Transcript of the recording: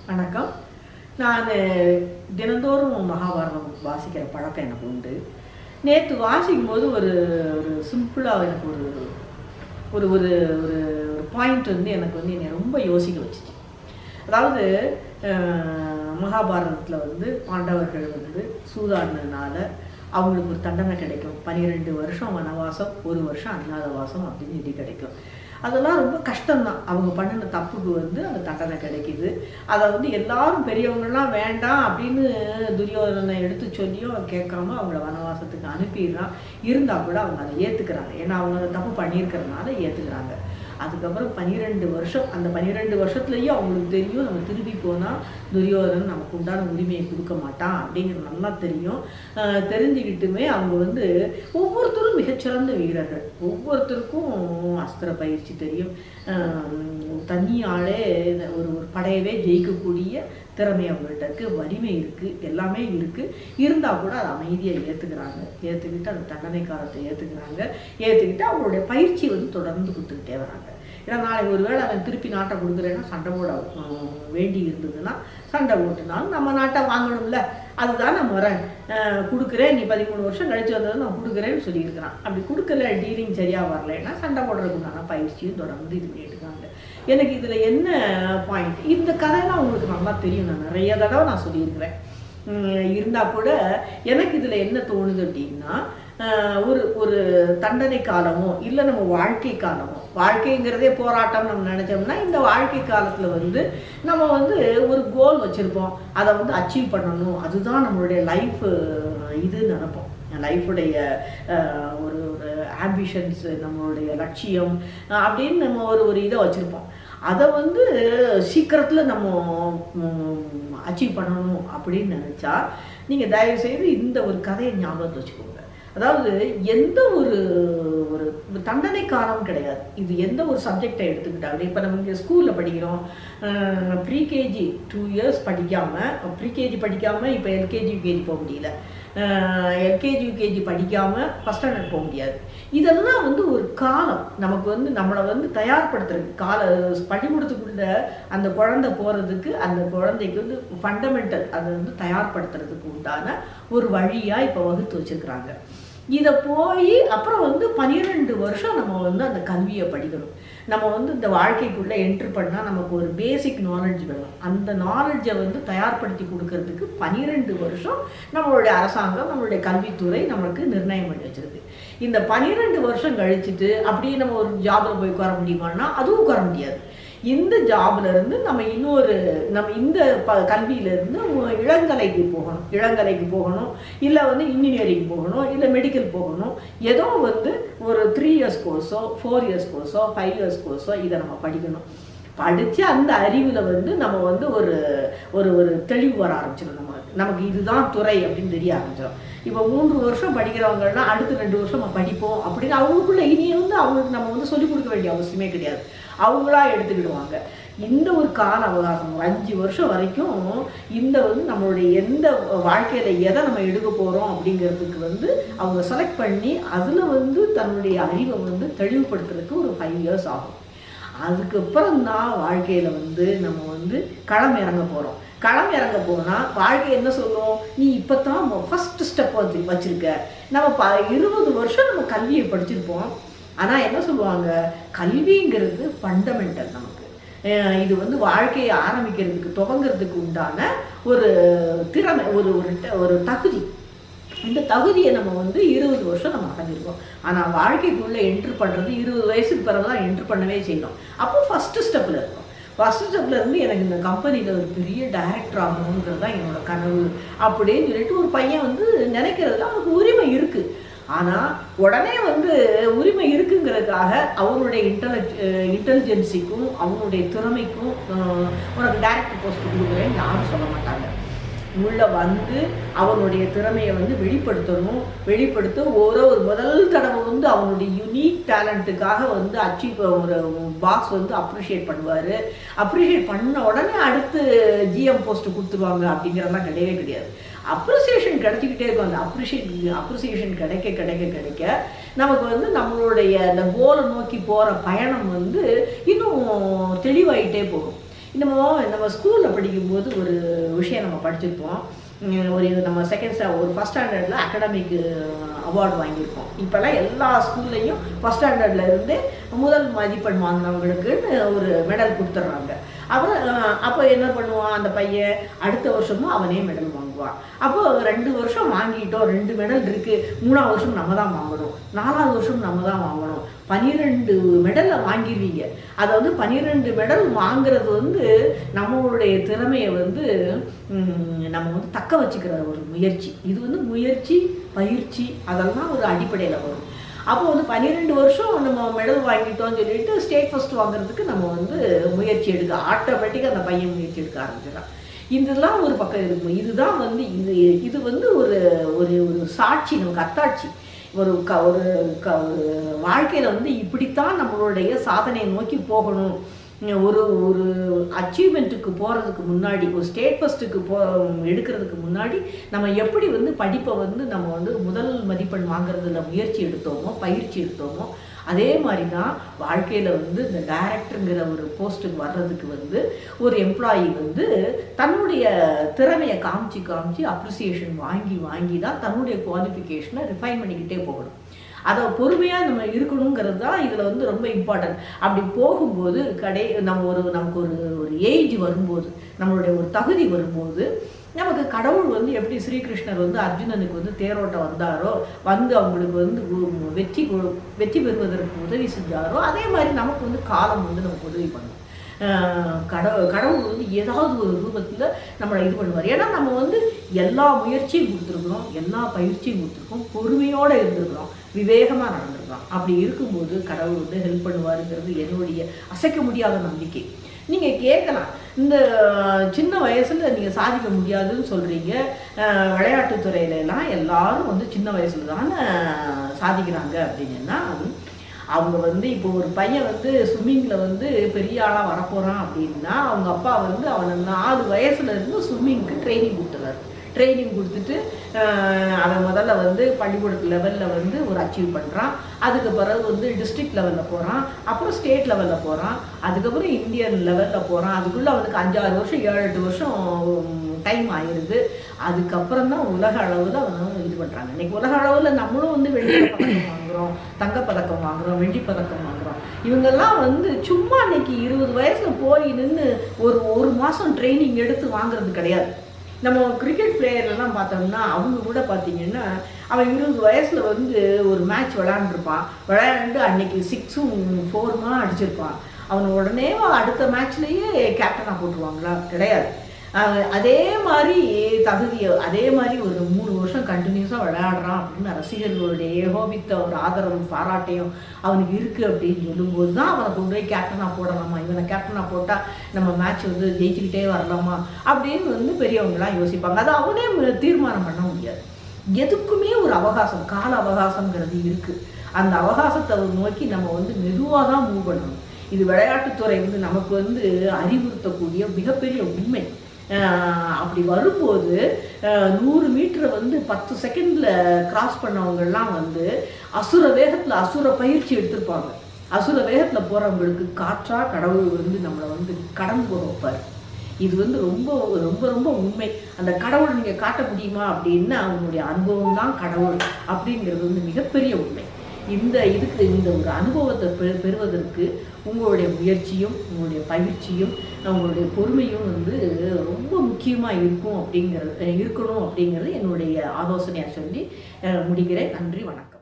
வணக்கம் நான் தினந்தோறும் மகாபாரதம் வாசிக்கிற பழக்கம் எனக்கு உண்டு நேற்று வாசிக்கும் போது ஒரு ஒரு சிம்பிளாக எனக்கு ஒரு ஒரு ஒரு ஒரு ஒரு பாயிண்ட் வந்து எனக்கு வந்து என்னை ரொம்ப யோசிக்க வச்சுச்சு அதாவது மகாபாரதத்தில் வந்து பாண்டவர்கள் வந்து சூதாடினதுனால அவங்களுக்கு ஒரு தண்டனை கிடைக்கும் பன்னிரெண்டு வருஷம் வனவாசம் ஒரு வருஷம் அஞ்ஞாதவாசம் அப்படின்னு இது கிடைக்கும் அதெல்லாம் ரொம்ப கஷ்டம்தான் அவங்க பண்ணின தப்புக்கு வந்து அந்த தண்டனை கிடைக்குது அதை வந்து எல்லாரும் பெரியவங்கள்லாம் வேண்டாம் அப்படின்னு துரியோதனை எடுத்து சொல்லியும் அவன் கேட்காம அவங்கள வனவாசத்துக்கு அனுப்பிடுறான் இருந்தால் கூட அவங்க அதை ஏற்றுக்கிறாங்க ஏன்னா அவங்க அந்த தப்பு பண்ணியிருக்கிறதுனால ஏற்றுக்கிறாங்க அதுக்கப்புறம் பன்னிரெண்டு வருஷம் அந்த பன்னிரெண்டு வருஷத்துலேயும் அவங்களுக்கு தெரியும் நம்ம திரும்பி போனால் துரியோதனன் நமக்கு உண்டான உரிமையை கொடுக்க மாட்டான் அப்படிங்கிறது நல்லா தெரியும் ஆஹ் தெரிஞ்சுக்கிட்டுமே அவங்க வந்து ஒவ்வொருத்தரும் மிகச்சிறந்த வீரர்கள் ஒவ்வொருத்தருக்கும் அஸ்திர பயிற்சி தெரியும் ஆஹ் தனி ஆளே ஒரு ஒரு படையவே ஜெயிக்கக்கூடிய திறமை அவங்கள்ட்ட இருக்குது வலிமை இருக்குது எல்லாமே இருக்குது இருந்தால் கூட அதை அமைதியாக ஏற்றுக்கிறாங்க ஏற்றுக்கிட்டு அந்த தண்டனை காலத்தை ஏற்றுக்கிறாங்க ஏற்றுக்கிட்டு அவங்களுடைய பயிற்சி வந்து தொடர்ந்து கொடுத்துக்கிட்டே வராங்க ஏன்னா நாளைக்கு ஒரு வேளை அவன் திருப்பி நாட்டை கொடுக்குறேன்னா சண்டை போட உம், வேண்டி இருந்ததுன்னா சண்டை போட்டுனாலும் நம்ம நாட்டை வாங்கணும்ல அதுதான் நான் வரேன் அஹ், கொடுக்குறேன் நீ பதிமூணு வருஷம் கழிச்சு வந்தது நான் கொடுக்குறேன்னு சொல்லியிருக்கிறான் அப்படி கொடுக்கல டீலிங் சரியாக வரலைன்னா சண்டை போடுறதுக்கு உண்டான பயிற்சியும் தொடர்ந்து இது பண்ணிட்டுருக்காங்க எனக்கு இதில் என்ன பாயிண்ட் இந்த கதையெல்லாம் உங்களுக்கு நல்லா தெரியும் நான் நிறைய தடவை நான் சொல்லியிருக்கிறேன் இருந்தால் கூட எனக்கு இதில் என்ன தோணுது அப்படின்னா ஆஹ் ஒரு ஒரு தண்டனை காலமோ இல்லை நம்ம வாழ்க்கை காலமோ வாழ்க்கைங்கிறதே போராட்டம் நம்ம நினச்சோம்னா இந்த வாழ்க்கை காலத்தில் வந்து நம்ம வந்து ஒரு கோல் வச்சுருப்போம் அதை வந்து அச்சீவ் பண்ணணும் அதுதான் நம்மளுடைய லைஃப் இது நினைப்போம் லைஃபுடைய ஒரு ஒரு ஆம்பிஷன்ஸ் நம்மளுடைய லட்சியம் அஹ் அப்படின்னு நம்ம ஒரு ஒரு இதை வச்சுருப்போம் அதை வந்து சீக்கிரத்தில் நம்ம அச்சீவ் பண்ணணும் அப்படின்னு நினச்சா நீங்கள் தயவுசெய்து இந்த ஒரு கதையை ஞாபகத்தில் வச்சுக்கோங்க அதாவது எந்த ஒரு ஒரு தண்டனை காலம் கிடையாது இது எந்த ஒரு சப்ஜெக்டை எடுத்துக்கிட்டாலும் இப்போ நம்ம இங்கே ஸ்கூலில் படிக்கிறோம் ப்ரீகேஜி டூ இயர்ஸ் படிக்காமல் ப்ரீகேஜி படிக்காமல் இப்போ எல்கேஜி யூகேஜி போக முடியல எல்கேஜி யூகேஜி படிக்காமல் ஃபஸ்ட் ஸ்டாண்டர்ட் போக முடியாது இதெல்லாம் வந்து ஒரு காலம் நமக்கு வந்து நம்மளை வந்து தயார்படுத்துறதுக்கு கால பள்ளிக்கூடத்துக்குள்ள அந்த குழந்தை போகிறதுக்கு அந்த குழந்தைக்கு வந்து ஃபண்டமெண்டல் அதை வந்து தயார்படுத்துறதுக்கு உண்டான ஒரு வழியாக இப்போ வகுத்து வச்சுருக்குறாங்க இதை போய் அப்புறம் வந்து பன்னிரெண்டு வருஷம் நம்ம வந்து அந்த கல்வியை படிக்கணும் நம்ம வந்து இந்த வாழ்க்கைக்குள்ளே என்ட்ரு பண்ணால் நமக்கு ஒரு பேசிக் நாலேஜ் வேணும் அந்த நாலேஜை வந்து தயார்படுத்தி கொடுக்கறதுக்கு பன்னிரெண்டு வருஷம் நம்மளுடைய அரசாங்கம் நம்மளுடைய கல்வித்துறை நம்மளுக்கு நிர்ணயம் பண்ணி வச்சிருக்கு இந்த பன்னிரெண்டு வருஷம் கழிச்சுட்டு அப்படியே நம்ம ஒரு ஜாபில் போய் உட்கார முடியுமான்னா அதுவும் உட்கார முடியாது இந்த ஜாப்ல இருந்து நம்ம இன்னொரு நம்ம இந்த ப கல்வியிலேருந்து இளங்கலைக்கு போகணும் இளங்கலைக்கு போகணும் இல்லை வந்து இன்ஜினியரிங் போகணும் இல்லை மெடிக்கல் போகணும் ஏதோ வந்து ஒரு த்ரீ இயர்ஸ் கோர்ஸோ ஃபோர் இயர்ஸ் கோர்ஸோ ஃபைவ் இயர்ஸ் கோர்ஸோ இதை நம்ம படிக்கணும் படித்து அந்த அறிவில் வந்து நம்ம வந்து ஒரு ஒரு ஒரு தெளிவு வர ஆரம்பிச்சிடும் நம்ம நமக்கு இதுதான் துறை அப்படின்னு தெரிய ஆரம்பிச்சிடும் இப்போ மூன்று வருஷம் படிக்கிறவங்கன்னா அடுத்த ரெண்டு வருஷம் நம்ம படிப்போம் அப்படின்னு அவங்களுக்குள்ள இனி வந்து அவங்களுக்கு நம்ம வந்து சொல்லிக் கொடுக்க வேண்டிய அவசியமே கிடையாது அவங்களா எடுத்துக்கிடுவாங்க இந்த ஒரு கால அவகாசம் ஒரு அஞ்சு வருஷம் வரைக்கும் இந்த வந்து நம்மளுடைய எந்த வாழ்க்கையில் எதை நம்ம எடுக்க போகிறோம் அப்படிங்கிறதுக்கு வந்து அவங்க செலக்ட் பண்ணி அதில் வந்து தன்னுடைய அறிவை வந்து தெளிவுபடுத்துறதுக்கு ஒரு ஃபைவ் இயர்ஸ் ஆகும் அதுக்கப்புறம் தான் வாழ்க்கையில் வந்து நம்ம வந்து களம் இறங்க போகிறோம் களம் இறங்க போனால் வாழ்க்கை என்ன சொல்லும் நீ இப்போ தான் ஃபஸ்ட் ஸ்டெப் வந்து வச்சுருக்க நம்ம ப இருபது வருஷம் நம்ம கல்வியை படிச்சிருப்போம் ஆனால் என்ன சொல்லுவாங்க கல்விங்கிறது ஃபண்டமெண்டல் நமக்கு அஹ் இது வந்து வாழ்க்கையை ஆரம்பிக்கிறதுக்கு துவங்கிறதுக்கு உண்டான ஒரு திறமை ஒரு ஒரு ட- ஒரு தகுதி இந்த தகுதியை நம்ம வந்து இருபது வருஷம் நம்ம அடைஞ்சிருக்கோம் ஆனால் வாழ்க்கைக்குள்ளே என்ட்ரு பண்ணுறது இருபது வயசுக்கு பிறகு தான் என்ட்ரு பண்ணவே செய்யணும் அப்போ ஃபஸ்ட்டு ஸ்டெப்பில் இருக்கும் ஃபஸ்ட்டு ஸ்டெப்பில் இருந்து எனக்கு இந்த கம்பெனியில் ஒரு பெரிய டைரக்டர் ஆகணுங்கிறது தான் என்னோட கனவு அப்படின்னு சொல்லிட்டு ஒரு பையன் வந்து நினைக்கிறதுல அவனுக்கு உரிமை இருக்குது ஆனால் உடனே வந்து உரிமை இருக்குங்கிறதுக்காக அவனுடைய இன்டெலெக்ட் இன்டெலிஜென்சிக்கும் அவனுடைய திறமைக்கும் அஹ், உனக்கு டைரக்டர் போஸ்ட் கொடுக்குறேன்னு யாரும் சொல்ல மாட்டாங்க உள்ள வந்து அவனுடைய திறமையை வந்து வெளிப்படுத்தணும் வெளிப்படுத்த ஒரு ஒரு முதல் தடவை வந்து அவனுடைய யுனிக் டேலண்ட்டுக்காக வந்து அச்சீவ் ஒரு பாஸ் வந்து அப்ரிஷியேட் பண்ணுவார் அப்ரிஷியேட் பண்ண உடனே அடுத்து ஜிஎம் போஸ்ட் கொடுத்துருவாங்க அப்படிங்கிறதெல்லாம் கிடையவே கிடையாது அப்ரிசியேஷன் கிடைச்சிக்கிட்டே இருக்கும் அந்த அப்ரிஷியேட் அப்ரிசியேஷன் கிடைக்க கிடைக்க கிடைக்க நமக்கு வந்து நம்மளுடைய அந்த கோலை நோக்கி போகிற பயணம் வந்து இன்னும் தெளிவாயிட்டே போகும் நம்ம நம்ம ஸ்கூலில் படிக்கும்போது ஒரு விஷயம் நம்ம படிச்சிருப்போம் உம் ஒரு நம்ம செகண்ட் ஸ்டா ஒரு ஃபஸ்ட் ஸ்டாண்டர்டில் அகாடமிக் அவார்டு வாங்கியிருக்கோம் இப்போல்லாம் எல்லா ஸ்கூல்லையும் ஃபஸ்ட் ஸ்டாண்டர்டில் இருந்து முதல் மதிப்பெண் வாங்கினவங்களுக்குன்னு ஒரு மெடல் கொடுத்துட்றாங்க அப்புறம் அஹ், அப்போ என்ன பண்ணுவான் அந்த பையன் அடுத்த வருஷமும் அவனே மெடல் வாங்குவான் அப்போ ரெண்டு வருஷம் வாங்கிட்டோம் ரெண்டு மெடல் இருக்கு மூணாவது வருஷம் நம்ம தான் வாங்கணும் நாலாவது வருஷம் நம்ம தான் வாங்கணும் பனிரெண்டு மெடலை வாங்கிடுவீங்க அதை வந்து பனிரெண்டு மெடல் வாங்குறது வந்து நம்மளுடைய திறமையை வந்து ம், நம்ம வந்து தக்க வச்சுக்கிற ஒரு முயற்சி இது வந்து முயற்சி பயிற்சி அதெல்லாம் ஒரு அடிப்படையில் வரும் அப்போ வந்து பன்னிரெண்டு வருஷம் நம்ம மெடல் வாங்கிட்டோம்னு சொல்லிட்டு ஸ்டேட் ஃபர்ஸ்ட் வாங்குறதுக்கு நம்ம வந்து முயற்சி எடுக்க ஆட்டோமேட்டிக்காக அந்த பையன் முயற்சி எடுக்க ஆரம்பிச்சிடறான் இதெல்லாம் ஒரு பக்கம் இருக்கும் இதுதான் வந்து இது இது வந்து ஒரு ஒரு ஒரு சாட்சி நமக்கு அத்தாட்சி ஒரு க ஒரு க ஒரு வாழ்க்கையில் வந்து இப்படித்தான் நம்மளுடைய சாதனையை நோக்கி போகணும் ஒரு ஒரு அச்சீவ்மெண்ட்டுக்கு போகிறதுக்கு முன்னாடி ஒரு ஸ்டேட் ஃபஸ்ட்டுக்கு போ எடுக்கிறதுக்கு முன்னாடி நம்ம எப்படி வந்து படிப்பை வந்து நம்ம வந்து முதல் மதிப்பெண் வாங்குறதுல முயற்சி எடுத்தோமோ பயிற்சி எடுத்தோமோ அதே மாதிரி தான் வாழ்க்கையில் வந்து இந்த டைரக்டருங்கிற ஒரு போஸ்ட்டுக்கு வர்றதுக்கு வந்து ஒரு எம்ப்ளாயி வந்து தன்னுடைய திறமையை காமிச்சு காமிச்சு அப்ரிசியேஷன் வாங்கி வாங்கி தான் தன்னுடைய குவாலிஃபிகேஷனை ரிஃபைன் பண்ணிக்கிட்டே போகணும் அதை பொறுமையாக நம்ம இருக்கணுங்கிறது தான் இதில் வந்து ரொம்ப இம்பார்ட்டன்ட் அப்படி போகும்போது கடை நம்ம ஒரு நமக்கு ஒரு ஒரு ஏஜ் வரும்போது நம்மளுடைய ஒரு தகுதி வரும்போது நமக்கு கடவுள் வந்து எப்படி ஸ்ரீகிருஷ்ணர் வந்து அர்ஜுனனுக்கு வந்து தேரோட்டம் வந்தாரோ வந்து அவங்களுக்கு வந்து கு- வெற்றி கு- வெற்றி பெறுவதற்கு உதவி செஞ்சாரோ அதே மாதிரி நமக்கு வந்து காலம் வந்து நமக்கு உதவி பண்ணும் ஆஹ் கடவுள் கடவுள் வந்து ஏதாவது ஒரு ரூபத்தில் நம்மளை இது பண்ணுவார் ஏன்னா நம்ம வந்து எல்லா முயற்சியும் கொடுத்துருக்குறோம் எல்லா பயிற்சியும் கொடுத்துருக்கோம் பொறுமையோடு இருந்திருக்கிறோம் விவேகமாக நடந்திருக்கிறோம் அப்படி இருக்கும்போது கடவுள் வந்து ஹெல்ப் பண்ணுவாருங்கிறது என்னுடைய அசைக்க முடியாத நம்பிக்கை நீங்கள் கேட்கலாம் இந்த சின்ன வயசில் நீங்கள் சாதிக்க முடியாதுன்னு சொல்கிறீங்க விளையாட்டுத்துறையில எல்லாம் எல்லாரும் வந்து சின்ன வயசில் தானே சாதிக்கிறாங்க அப்படின்னா அவங்க வந்து இப்போ ஒரு பையன் வந்து ஸ்விம்மிங்கில் வந்து பெரிய ஆளாக வரப்போகிறான் அப்படின்னா அவங்க அப்பா வந்து அவனை நாலு வயசுல இருந்து ஸ்விம்மிங்க்கு ட்ரைனிங் கொடுத்துறாரு ட்ரைனிங் கொடுத்துட்டு ஆஹ், அவன் முதல்ல வந்து பள்ளிக்கூடத்து லெவலில் வந்து ஒரு அச்சீவ் பண்ணுறான் அதுக்கு பிறகு வந்து டிஸ்ட்ரிக்ட் லெவலில் போகிறான் அப்புறம் ஸ்டேட் லெவலில் போகிறான் அதுக்கப்புறம் இந்தியன் லெவலில் போகிறான் அதுக்குள்ளே அவனுக்கு அஞ்சாறு வருஷம் ஏழு எட்டு வருஷம் டைம் ஆயிடுது அதுக்கப்புறம் தான் உலக அளவில் அவன் இது பண்ணுறாங்க இன்னைக்கு உலக அளவில் நம்மளும் வந்து வெள்ளி பதக்கம் வாங்குறோம் தங்கப்பதக்கம் வாங்குறோம் வெள்ளி பதக்கம் வாங்குறோம் இவங்கெல்லாம் வந்து சும்மா இன்னைக்கு இருபது வயசுல போய் நின்று ஒரு ஒரு மாதம் ட்ரைனிங் எடுத்து வாங்குறது கிடையாது நம்ம கிரிக்கெட் பிளேயர்லாம் பார்த்தோம்னா அவங்க கூட பார்த்தீங்கன்னா அவன் இருபது வயசில் வந்து ஒரு மேட்ச் விளையாண்டுருப்பான் விளையாண்டு அன்னைக்கு சிக்ஸும் ஃபோருமா அடிச்சிருப்பான் அவன் உடனே அடுத்த மேட்ச்லேயே கேப்டனாக போட்டுருவாங்களா கிடையாது அஹ் அதே மாதிரி தகுதி அதே மாதிரி ஒரு மூணு வருஷம் கண்டினியூஸாக விளையாடுறான் அப்படின்னு ரசிகர்களுடைய ஏகோபித்த ஒரு ஆதரவும் பாராட்டையும் அவனுக்கு இருக்குது அப்படின்னு சொல்லும்போது தான் அவனை கொண்டு போய் கேப்டனாக போடலாமா இவனை கேப்டனாக போட்டால் நம்ம மேட்ச் வந்து ஜெயிச்சுக்கிட்டே வரலாமா அப்படின்னு வந்து பெரியவங்களாம் யோசிப்பாங்க அதை அவனே தீர்மானம் பண்ண முடியாது எதுக்குமே ஒரு அவகாசம் கால அவகாசங்கிறது இருக்குது அந்த அவகாசத்தை நோக்கி நம்ம வந்து மெதுவாக தான் மூவ் பண்ணணும் இது விளையாட்டுத்துறை வந்து நமக்கு வந்து அறிவுறுத்தக்கூடிய மிகப்பெரிய உண்மை ஆஹ் அப்படி வரும்போது ஆஹ் நூறு மீட்டரை வந்து பத்து செகண்டில் கிராஸ் பண்ணவங்கெல்லாம் வந்து அசுர வேகத்தில் அசுர பயிற்சி எடுத்திருப்பாங்க அசுர வேகத்தில் போகிறவங்களுக்கு காற்றா கடவுள் வந்து நம்மளை வந்து கடந்து போக வைப்பார் இது வந்து ரொம்ப ரொம்ப ரொம்ப உண்மை அந்த கடவுளை நீங்கள் காட்ட முடியுமா அப்படின்னா அவங்களுடைய அனுபவம் தான் கடவுள் அப்படிங்கிறது வந்து மிகப்பெரிய உண்மை இந்த இதுக்கு இந்த ஒரு அனுபவத்தை பெ பெறுவதற்கு உங்களுடைய முயற்சியும் உங்களுடைய பயிற்சியும் உங்களுடைய பொறுமையும் வந்து ரொம்ப முக்கியமாக இருக்கும் அப்படிங்கிறது இருக்கணும் அப்படிங்கிறது என்னுடைய ஆலோசனையாக சொல்லி அஹ், முடிக்கிறேன் நன்றி வணக்கம்